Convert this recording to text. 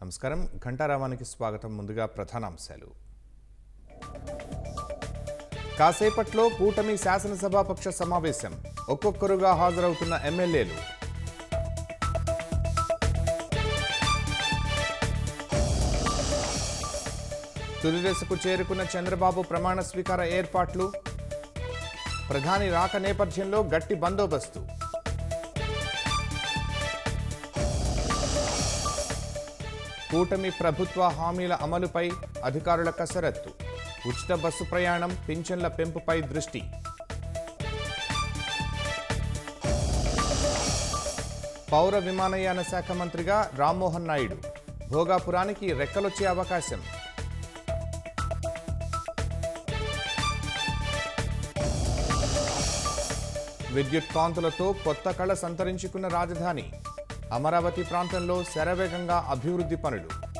నమస్కారం ఘంటారావానికి స్వాగతం ముందుగా ప్రధానాంశాలు కాసేపట్లో కూటమి శాసనసభాపక్ష సమావేశం ఒక్కొక్కరుగా హాజరవుతున్న ఎమ్మెల్యేలు తుది దశకు చేరుకున్న చంద్రబాబు ప్రమాణ స్వీకార ఏర్పాట్లు ప్రధాని రాక నేపథ్యంలో గట్టి బందోబస్తు కూటమి ప్రభుత్వ హామీల అమలుపై అధికారుల కసరత్తు ఉచిత బస్సు ప్రయాణం పింఛన్ల పెంపుపై దృష్టి పౌర విమానయాన శాఖ మంత్రిగా రామ్మోహన్ నాయుడు భోగాపురానికి రెక్కలొచ్చే అవకాశం విద్యుత్ కాంతులతో కొత్త కళ సంతరించుకున్న రాజధాని అమరావతి ప్రాంతంలో శరవేగంగా అభివృద్ధి పనులు